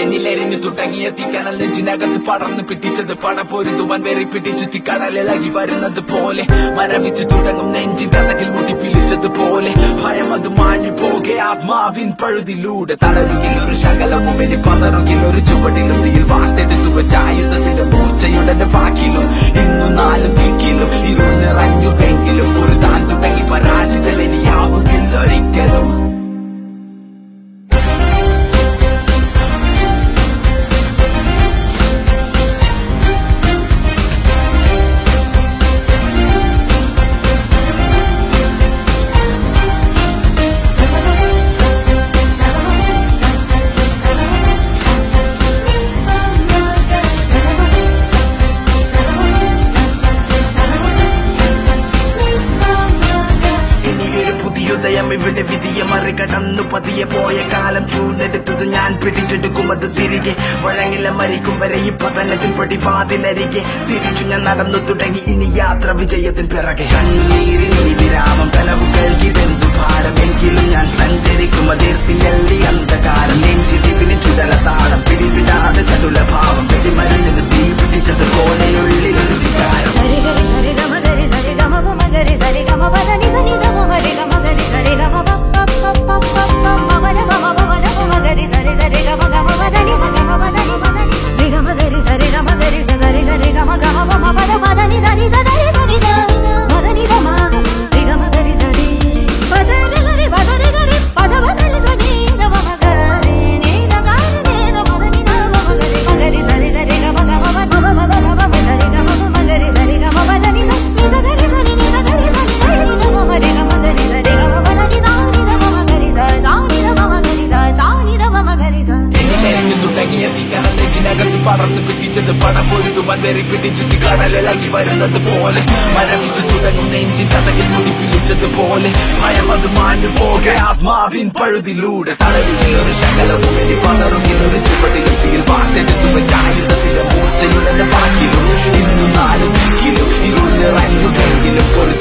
എന്നിലെരിഞ്ഞു തുടങ്ങിയ തീക്കണൽ നെഞ്ചിനകത്ത് പടർന്നു പിടിച്ചത് പട പൊരുതുവാൻ വെറി പിടിച്ചു കടലിളകി വരുന്നത് പോലെ മരവിച്ചു തുടങ്ങും നെഞ്ചിൻ കഥകിൽ മുട്ടി പിളിച്ചത് പോലെ ഭയം അത് മാഞ്ഞു പോകെ ആത്മാവിൻ പഴുതിലൂടെ തളരുകിൽ ഒരു ശകലവും ഇനി പതറുകിൽ ഒരു ചുവടിലും തീയിൽ വാർത്തെടുത്തു വെച്ച ആയുധത്തിന്റെ മൂർച്ചയുടെ വാക്കിലും ഇന്നു നാലും ദിക്കിലും ഇരുൾ നിറഞ്ഞുവെങ്കിലും ഒരു താൻ തുടങ്ങി പരാജിതനിയാവുകില്ല ഒരിക്കലും ഇനിയൊരു പുതിയുദയം ഇവിടെ വിധിയെ മറികടന്നു പതിയെ പോയ കാലം ചൂടെടുത്തത് ഞാൻ പിടിച്ചെടുക്കും അത് തിരികെ വഴങ്ങില്ല മരിക്കും വരെ ഈ പതനത്തിൽ പടിവാതിലരികെ തിരിച്ചു ഞാൻ നടന്നു തുടങ്ങി ഇനി യാത്ര വിജയത്തിൻ പിറകെ കണ്ണീരിന് വിരാമം കനവുകൾക്കിതെന്തു ഭാരം എങ്കിലും ഞാൻ സഞ്ചരിക്കും അതിർത്തിയല്ലി അന്ധകാരം നെഞ്ചിടിപ്പിന് ചുടലത്താളം പിടിവിടാതെ ചടുല ഭാവം വെടിമരുന്നിന് തീ പിടിച്ചത് പോലെയുള്ളിലൊരു വികാരം సరి గరి సరి గమ గరి సరి గమ పమ గరి సరి గమ పద ని దని గమ మరి గమ గరి సరి గమ ప ప ప ప ప ప మమ న మమ మమ న మమ గరి సరి సరి గమ గమ పద ని స గమ పద ని స ని రి గమ గరి సరి గమ గరి స సరి గరి గమ గమ పమ పద పద ని దని స దని దని ద మద ని గమ రి గమ గరి సరి పద ని గరి పద ని గరి పద పద ని స ని ద మమ గరి ని ద గరి ని ద మద ని ద మమ గరి మగరి సరి సరి గమ గమ పద మమ పద మమ సరి గమ పమ గరి సరి గమ పద ని ద ని ద గరి స ని ని ద గరి స ని సరి ని ద మమ రి గమ గరి సరి గమ పద ని ద ని ద మమ గరి స ద ని ద మమ గరి స ద ని ద మమ గరి స എന്നിലെരിഞ്ഞു തുടങ്ങിയ തീക്കണൽ നെഞ്ചിനകത്ത് പടർന്നു പിടിച്ചത് പട പൊരുതുവാൻ വെറി പിടിച്ചു കടലിളകി വരുന്നത് പോലെ മരവിച്ചു തുടങ്ങും നെഞ്ചിൻ കഥകിൽ മുടി പിടിച്ചത് പോലെ ഭയം അത് മാഞ്ഞു പോകെ ആത്മാവിൻ പഴുതിലൂടെ തളരുകിൽ ഒരു ശകലവും ഇനി പതറുകിൽ ഒരു ചുവടിലും തീയിൽ വാർത്തെടുത്തു വെച്ച ആയുധത്തിന്റെ മൂർച്ചയുടെ വാക്കിലും ഇന്നു നാല് ദിക്കിലും ഇരുൾ നിറഞ്ഞുവെങ്കിലും ഒരു